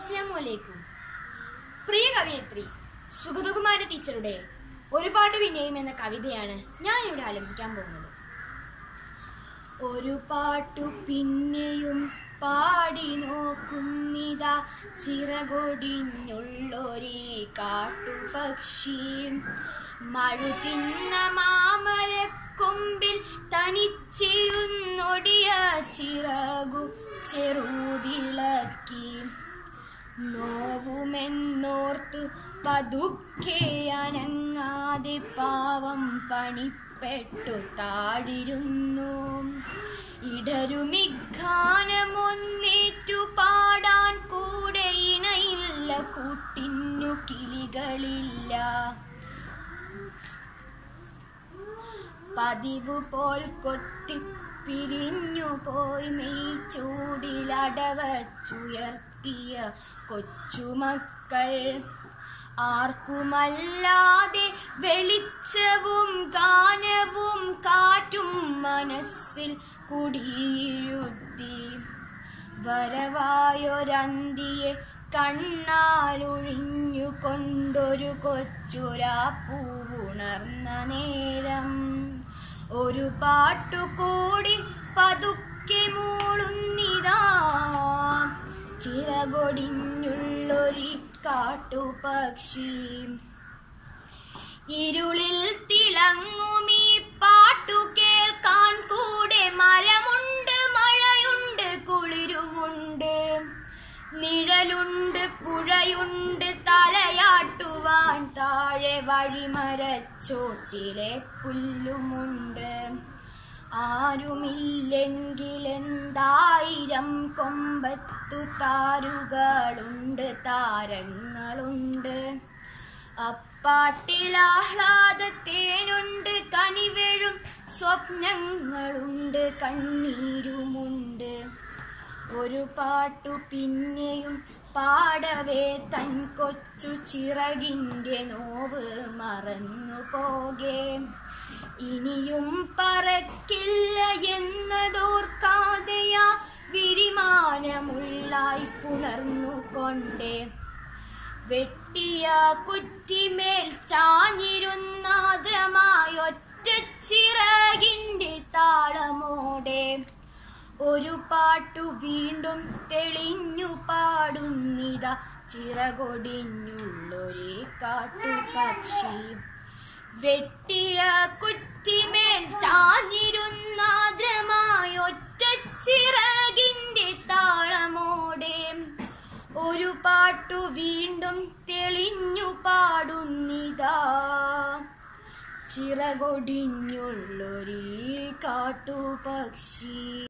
അസ്സലാമലൈക്കും പ്രിയ കവയത്രി സുഗതകുമാര ടീച്ചറുടെ ഒരു പാട്ട് പിന്നെയും എന്ന കവിതയാണ് ഞാൻ ഇവിടെ ആലപിക്കാൻ പോകുന്നത് ഒരു പാട്ടു പിന്നെയും പാടി നോക്കുന്നിതാ ചിറകൊടിഞ്ഞുള്ളൊരീ കാട്ടുപക്ഷി മഴുതിന്ന മാമലക്കൊമ്പിൽ തനിച്ചിരുന്നൊടിയ ചിറകു ചെറുതിളക്കി നോവുമെന്നോർത്തു പതുക്കെ അനങ്ങാതെ പാവം പണിപ്പെട്ടു താടിരുന്നു ഇടരുമിഘാനമൊന്നേറ്റു പാടാൻ കൂടെ ഇണയില്ല കൂട്ടിന്നു കിളികളില്ല പതിവ് പോൽ കൊത്തി പിരിഞ്ഞു പോയി മെയ് ചൂടിലടവച്ചുയർത്തിയ കൊച്ചുമക്കൾ ആർക്കുമല്ലാതെ വെളിച്ചവും ഗാനവും കാറ്റും മനസ്സിൽ കുടിയിരുത്തി വരവായൊരന്തിയെ കണ്ണാലൊഴിഞ്ഞു കൊണ്ടൊരു കൊച്ചുരാപ്പൂവുണർന്ന നേരം ഒരു പാട്ടുകൂടി പതുക്കെ മൂളുന്നിതാ ചിറകൊടിഞ്ഞുള്ളൊരി കാട്ടുപക്ഷി ഇരുളിൽ തിളങ്ങുമീ പാട്ടു കേൾക്കാൻ കൂടെ മരമുണ്ട് മഴയുണ്ട് കുളിരുമുണ്ട് നിഴലുണ്ട് പുഴയുണ്ട് തലയാട്ടുവാൻ താഴെ വഴിമരച്ചോട്ടിലെ പുല്ലുമുണ്ട് ആരുമില്ലെങ്കിലെന്തായിരം കൊമ്പത്തു താരുകളുണ്ട് താരങ്ങളുണ്ട് അപ്പാട്ടിൽ ആഹ്ലാദത്തേനുണ്ട് കനിവേഴും സ്വപ്നങ്ങളുണ്ട് കണ്ണീരുമുണ്ട് ഒരു പാട്ടു പിന്നെയും പാടവേ തൻ കൊച്ചു ചിറകിൻ്റെ നോവ് മറന്നു പോകേ ഇനിയും പറക്കില്ല എന്നതോർക്കാതെയാ വിരിമാനമുള്ളായി പുണർന്നുകൊണ്ടേ വെട്ടിയ കുറ്റിമേൽ ചാഞ്ഞിരുന്നാദ്രമായൊറ്റ ചിറകിൻ്റെ താളമോടെ ഒരു പാട്ടു വീണ്ടും തെളിഞ്ഞു പാടുന്നിത ചിറകൊടിഞ്ഞുള്ളൊരേ കാട്ടുപക്ഷി വെട്ടിയ കുറ്റിമേൽ ചാഞ്ഞിരുന്നാദ്രമായൊറ്റ ചിറകിൻ്റെ താളമോടെ ഒരു പാട്ടു വീണ്ടും തെളിഞ്ഞു പാടുന്നിതാ ചിറകൊടിഞ്ഞുള്ളൊരീ കാട്ടുപക്ഷി